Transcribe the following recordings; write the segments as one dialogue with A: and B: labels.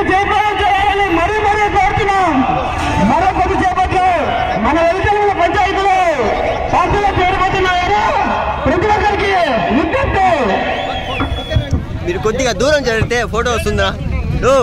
A: జయప్రదం చేయాలని మరీ మరీ కోరుతున్నాం మరో కొద్దిసేపట్లో మన వెలిసిన పంచాయతీలో పార్టీలో చేరిపోతున్నాయని ప్రతి ఒక్కరికి విజ్ఞప్తి
B: మీరు కొద్దిగా దూరం జరిగితే ఫోటో వస్తుందా ఓ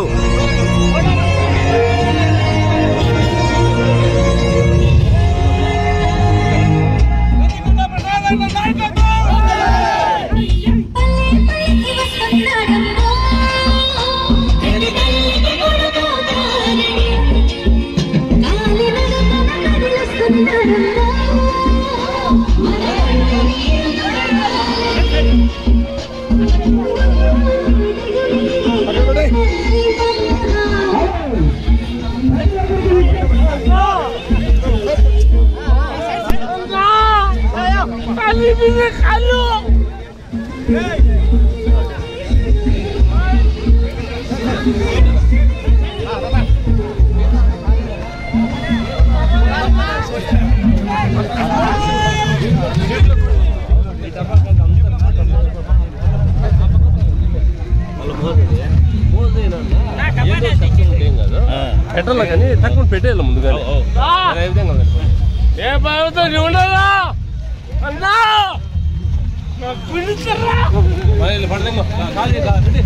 C: పెట్టాలి కానీ తక్కువ పెట్టేయాలి ముందుగానే ఏ విధంగా పెట్టుకోవాలి.
D: ఏ బాబుతో ఉండదా అన్నా పిలుచరా
C: మరి వీళ్ళు పడదేమో. ఖాళీ రా, రెడీ.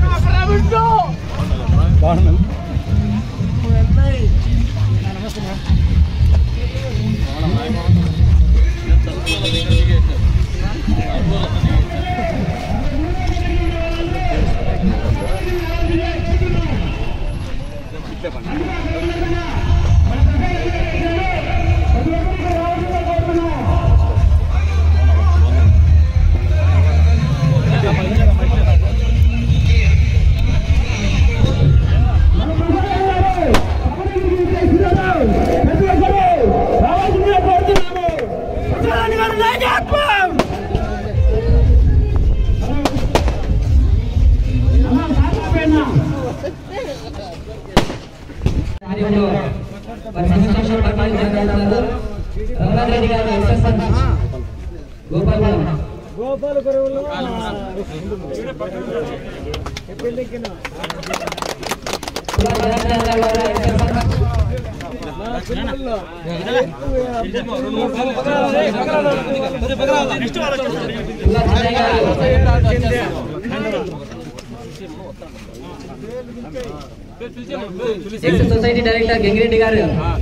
A: ప్రతి ఒక్కరూ రావాల్సిందిగా కోరుతున్నాము సత్యనారాయణ గారి నాయకత్వం
E: కార్యంలో మరి సంతోషం పట్టాలు జరుగుతున్నారు రంగనాథ్ రెడ్డి గారు ఎస్ఎస్ఎన్ గోపాలపురం కుల జనార్దన్ గారు ఎస్ఎస్ఎన్ కుల చెన్నై గారు ఎక్స్ సొసైటీ డైరెక్టర్ గంగిరెడ్డి గారు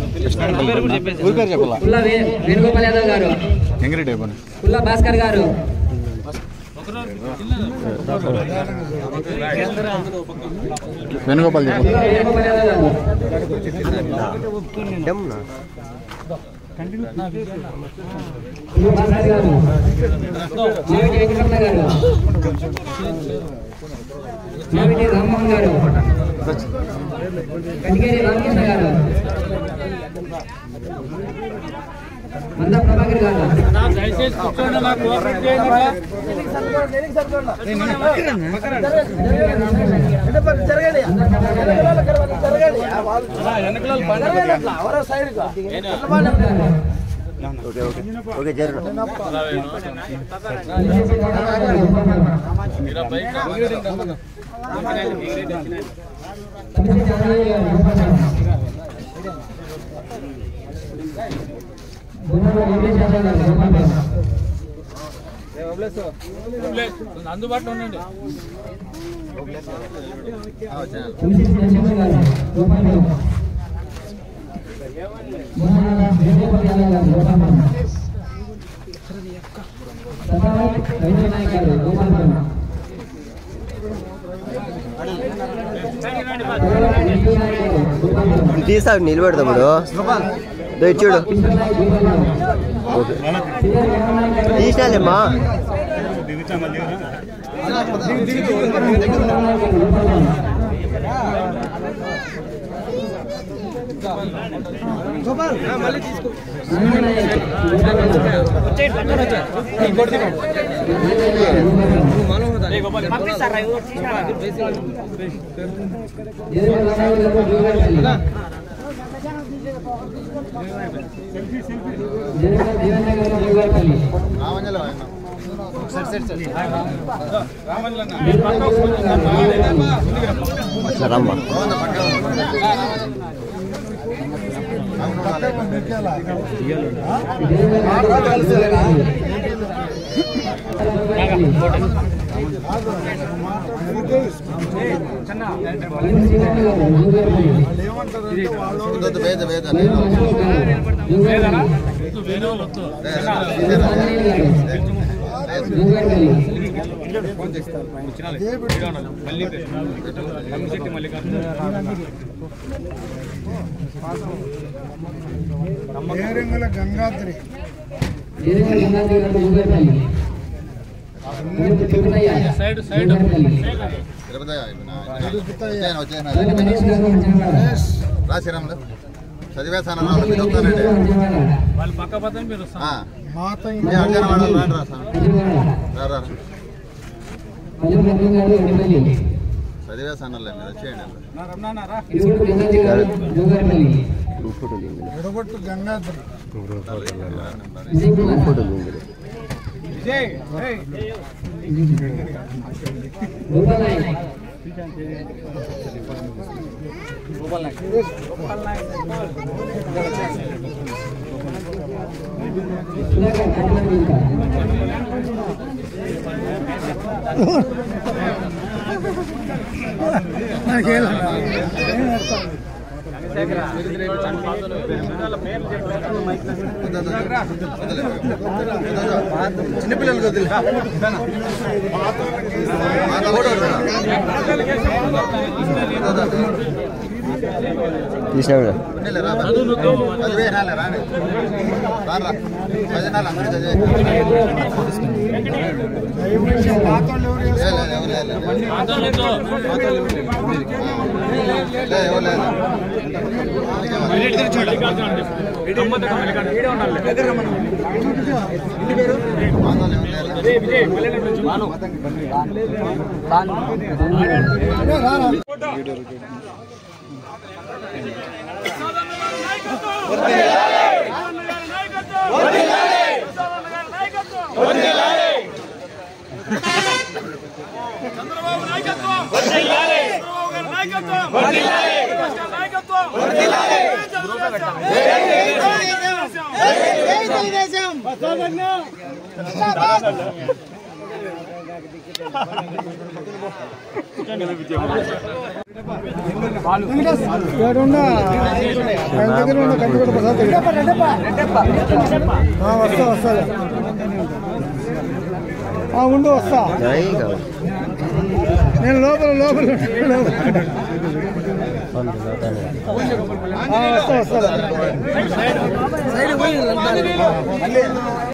E: పుల్ల వే- వేణుగోపాల్ యాదవ్ గారు పుల్ల భాస్కర్ గారు
F: వేణుగోపాల్ చెప్పు
E: పుల్ల వేణుగోపాల్ యాదవ్ గారు
B: డమ్నా.
E: పుల్ల భాస్కర్ గారు మావిటి వెంకటరమణ గారు మావిటి రామ్మోహన్ గారు కటికేరి రామకృష్ణ గారు మంద ప్రభాకర్ గారు
D: దయచేసి కూర్చోండి నాకు కోఆపరేట్ చేయండి
B: ఓకే ఓకే ఓకే జరు
D: అందుబాటులో ఉండండి
B: తీసావు నిలబెడతాడు దో ఇటు చూడు ఓకే తీసినాలేమ్మా రమ్మా
A: ఏరంగుల గంగాద్రి
D: సైడ్ సైడ్
F: రాశిరాములు చదివేశాను మీరు వస్తానండి
D: వాళ్ళు పక్క పక్కన మీరు వస్తారు.
F: ఆ,
A: మాత
F: మీ అర్జున వాళ్ళు రాండి రా స్వామి. రా, రా. చదివేశానులే మీరు వచ్చేయండి
A: ఎడగొట్టు గంగాద్రి
F: చిన్నపిల్లలు వదిలే
B: తీసినా
F: చదివేనాలే రాండి రారా భజనాలు అందరూ చదివే
A: పాతోళ్ళు ఎవరు
F: లే, లే, ఎవరు లే, లే.
D: పాతోళ్ళేదో.
F: లే, ఎవరు లే, లే. పాతోళ్ళు ఎవరు లే, లే.
A: ఏడున్నా ఆయన దగ్గర ఉన్న కంటిపూట ప్రసాద్ దగ్గర. ఆ, వస్తా వస్తా ఆ, ఉండు వస్తా నేను లోపల లోపల లోపల. ఆ, వస్తా వస్తా